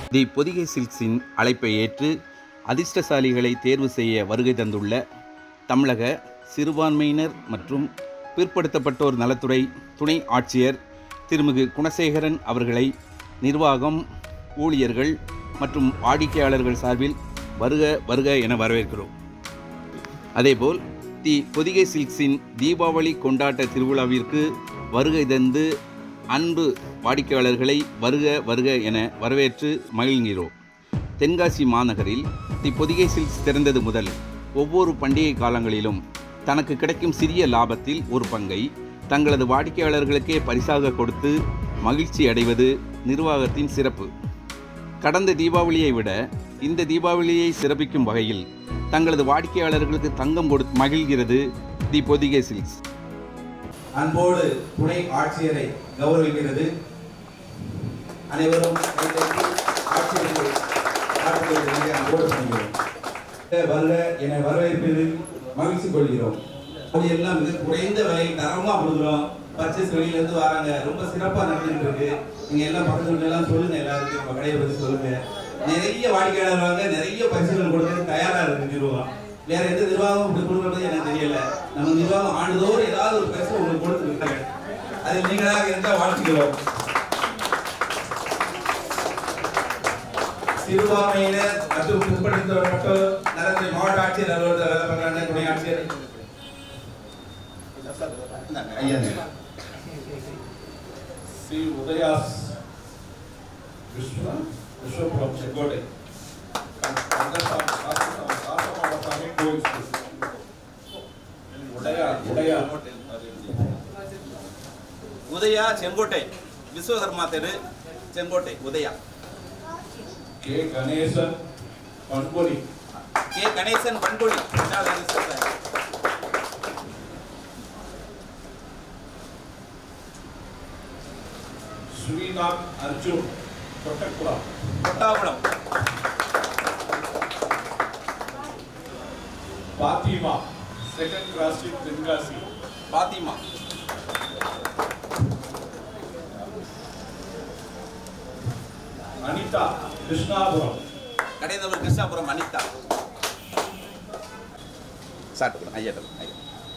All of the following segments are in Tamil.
தி பொதிகை சில்க்ஸின் அழைப்பை ஏற்று அதிர்ஷ்டசாலிகளை தேர்வு செய்ய வருகை தந்துள்ள தமிழக சிறுபான்மையினர் மற்றும் பிற்படுத்தப்பட்டோர் நலத்துறை துணை ஆட்சியர் திருமிகு குணசேகரன் அவர்களை நிர்வாகம் ஊழியர்கள் மற்றும் வாடிக்கையாளர்கள் சார்பில் வருக வருக என வரவேற்கிறோம் அதேபோல் தி பொதிகை சில்க்ஸின் தீபாவளி கொண்டாட்ட திருவிழாவிற்கு வருகை தந்து அன்பு வாடிக்கையாளர்களை வருக வருக என வரவேற்று மகிழ்கிறோம் தென்காசி மாநகரில் தி பொதிகை சில்க்ஸ் திறந்தது முதல் ஒவ்வொரு பண்டிகை காலங்களிலும் தனக்கு கிடைக்கும் சிறிய லாபத்தில் ஒரு பங்கை தங்களது வாடிக்கையாளர்களுக்கே பரிசாக கொடுத்து மகிழ்ச்சி அடைவது நிர்வாகத்தின் சிறப்பு கடந்த தீபாவளியை விட இந்த தீபாவளியை சிறப்பிக்கும் வகையில் தங்களது வாடிக்கையாளர்களுக்கு தங்கம் கொடு மகிழ்கிறது தி பொதிகை சில்க்ஸ் அன்போடு துணை ஆட்சியரை கௌரவிக்கிறது அனைவரும் கைதட்டி ஆட்சியருக்கு வாழ்த்துக்களை மிக அன்போடு பணிகிறோம் வருக என வரவேற்பதில் மகிழ்ச்சி கொள்கிறோம் அது எல்லாம் மிக குறைந்த விலை தரமா கொடுக்குறோம் பர்ச்சேஸ் வெளியில இருந்து வராங்க ரொம்ப சிறப்பா நடந்துட்டு இருக்கு நீங்க எல்லாம் பக்கத்துல எல்லாம் சொல்லுங்க எல்லாருக்கும் நம்ம கடையை பத்தி சொல்லுங்க நிறைய வாடிக்கையாளர் வாங்க நிறைய பரிசுகள் கொடுக்க தயாரா இருக்கு நிர்வாகம் வேற எந்த நிர்வாகம் இப்படி கொடுக்கறது எனக்கு தெரியல நம்ம நிர்வாகம் ஆண்டுதோறும் ஏதாவது ஒரு பரிசு உங்களுக்கு கொடுத்துருக்காங்க அதில் நீங்களாக இருந்தால் வாழ்த்துக்கிறோம் சிறுபான்மையினர் மற்றும் பிற்படுத்தப்பட்டோர் நலத்துறை மாவட்ட ஆட்சியர் அலுவலகத்தில் வேலை பார்க்குறாங்க துணை ஆட்சியர் இந்தாங்க, ஐயா இந்தாங்க. శ్రీ ఉదయాస్ విశ్వ విశ్వపురం చెగ్గోడే స్వామి కోవిల్స్ ఉదయ ఉదయ உதயா செங்கோட்டை விஸ்வகர்மா தெரு Sengottai Udaya K Ganesan Panpoli K Ganesan Panpozhi Srinath Arjun Kottakulam Kottapuram Fatima second class Tenkasi Fathima Anitha Krishnapuram கடையந்தவர் கிருஷ்ணாபுரம் அனிதா சாப்பிட்டு ஐயா ஐயா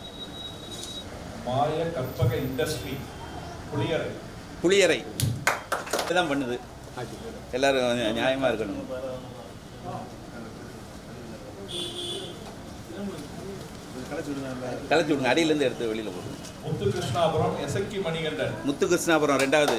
మాయ కల్పక ఇండస్ట్రీ పులియரை புளியரை இதுதான் பண்ணுது எல்லாரும் கொஞ்சம் நியாயமா இருக்கணும் கலைச்சி விடுங்க அடியிலேருந்து எடுத்து வெளியில் போடுங்க முத்து கிருஷ்ணாபுரம் எசக்கி மணிகண்டன் முத்து கிருஷ்ணாபுரம் ரெண்டாவது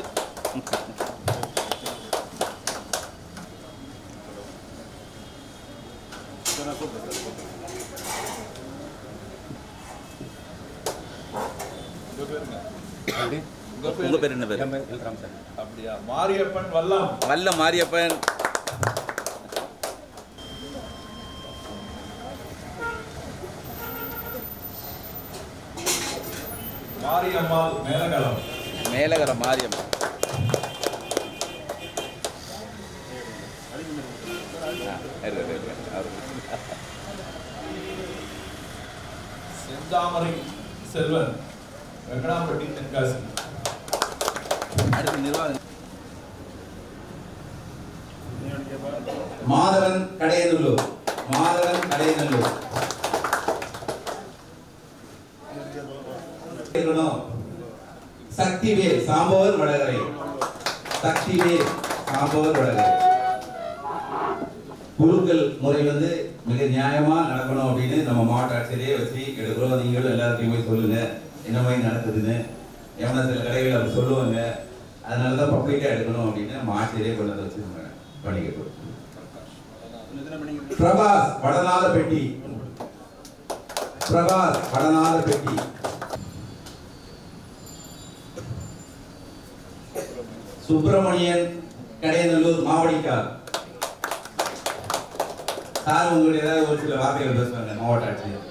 உங்க பேர் என்ன பேர் அப்படியா மாரியப்பன் வல்லம் வல்ல மாரியப்பன் மாரியம்மாள் மேலகளம் மேலகர மாரியம்மன் ஆ, இருக்கு, இருக்கு, இருக்கு. அவரு. செந்தாமரை செல்வன் வெங்கடாம்பட்டி தென்காசி அடுத்து நிர்வாகம் மாதவன் கடையநல்லூர் மாதவன் கடையநல்லூர் இருக்கணும். சக்திவேல் சாம்பவர் வடகரை சக்திவேல் சாம்பவர் வடகரை குழுக்கள் முறை வந்து மிக நியாயமா நடக்கணும் அப்படின்னு நம்ம மாவட்ட ஆட்சியரே வச்சு எடுக்கிறோம் நீங்களும் எல்லாத்தையும் போய் சொல்லுங்க என்ன மாதிரி நடக்குதுன்னு எவனா சில கடைகள் அப்படி சொல்லுவாங்க அதனால தான் பப்ளிக்காக எடுக்கணும் அப்படின்னு நம்ம ஆட்சியரே கொண்டு வந்து வச்சு நம்ம பண்ணிக்கிறோம் பிரபாஸ் வடநாத பெட்டி பிரபாஸ் வடநாத பெட்டி சுப்பிரமணியன் கடையநல்லூர் மாவடிக்கார் சார் உங்களுடைய ஏதாவது ஒரு சில வார்த்தைகள் பேசுவாங்க மாவட்ட ஆட்சியர்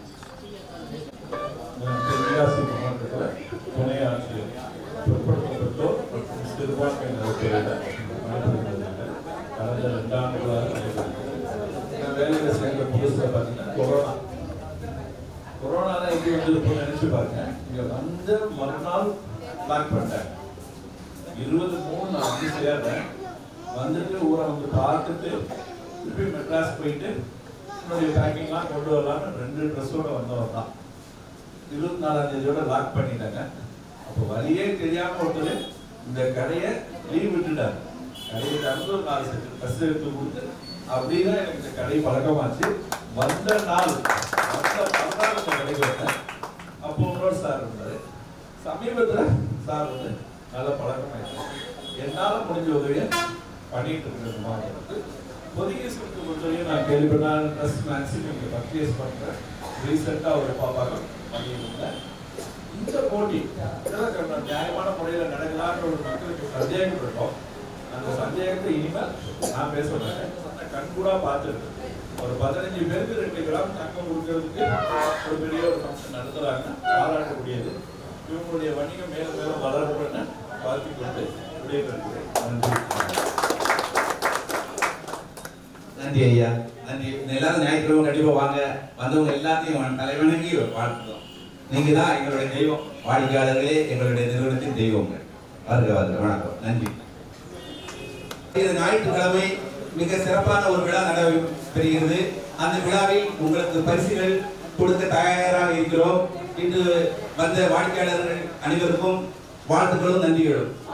தென்காசி மாவட்டத்தில் துணை ஆட்சியர் பிற்படுத்தப்பட்டோர் மற்றும் சிறுபான்மையினர் துறையில் பணிபுரிவதில்லை கடந்த ரெண்டு ஆண்டுகளாக நடைபெறுகிறது நான் வேலையில் சேர்ந்த புதுசில் பார்த்தீங்கன்னா கொரோனா கொரோனா தான் எப்படி வந்திருக்கும்னு நினைச்சு பாருங்க இங்க வந்த மறுநாள் லாக் பண்ணிட்டாங்க இருபது மூணு நான் வந்து சேர்றேன் வந்துட்டு ஊரை வந்து பார்த்துட்டு திருப்பி மெட்ராஸ் போயிட்டு என்னுடைய பேக்கிங்லாம் கொண்டு வரலாம்னு ரெண்டு ட்ரெஸ்ஸோட வந்தவர் தான் இருபத்தி நாலாம் தேதியோட லாக் பண்ணிட்டாங்க அப்போ வழியே தெரியாம ஒருத்தர் இந்த கடையை லீவ் விட்டுட்டார் கடையை திறந்து ஒரு நாலு செட்டு ட்ரெஸ் எடுத்து கொடுத்து அப்படிதான் எனக்கு இந்த கடை பழக்கமாச்சு வந்த நாள் வந்த மறுநாள் இந்த கடைக்கு வந்தேன் அப்போ இன்னொரு சார் இருந்தாரு சமீபத்துல சார் வந்து நல்ல பழக்கமாயிடுச்சு என்னால முடிஞ்ச உதவியை பண்ணிட்டு இருக்கிறது மாணவர்களுக்கு பொதிகை சுற்று பொறுத்தவரையும் நான் கேள்விப்பட்டால் ட்ரெஸ் மேக்ஸிமம் இங்கே பர்ச்சேஸ் பண்ணுறேன் ரீசெண்டாக ஒரு பாப்பாக பண்ணியிருந்தேன் இந்த போட்டி இதெல்லாம் கரெக்டா நியாயமான முறையில் நடக்கலான்ற ஒரு மக்களுக்கு சந்தேகம் இருக்கும் அந்த சந்தேகத்தை இனிமேல் நான் பேச மாட்டேன் நான் கண்கூடா பார்த்துருக்கேன் ஒரு பதினஞ்சு பேருக்கு ரெண்டு கிராம் தங்கம் கொடுக்கறதுக்கு ஒரு பெரிய ஒரு ஃபங்க்ஷன் நடத்துறாங்க பாராட்டக்கூடியது இவங்களுடைய வணிகம் மேலும் மேலும் வளரணும்னு வாழ்த்திக் கொண்டு விடைபெறுகிறேன் நன்றி நன்றி ஐயா நன்றி எல்லாரும் ஞாயிற்றுக்கிழமை கண்டிப்பா வாங்க வந்தவங்க எல்லாத்தையும் தலைவணங்கி வாழ்த்துறோம் நீங்க தான் எங்களுடைய தெய்வம் வாடிக்கையாளர்களே எங்களுடைய நிறுவனத்தின் தெய்வங்கள் வருக வருக வணக்கம் நன்றி இந்த ஞாயிற்றுக்கிழமை மிக சிறப்பான ஒரு விழா நடைபெறுகிறது அந்த விழாவில் உங்களுக்கு பரிசுகள் கொடுக்க தயாராக இருக்கிறோம் இன்று வந்த வாடிக்கையாளர்கள் அனைவருக்கும் வாழ்த்துக்களும் நன்றிகளும்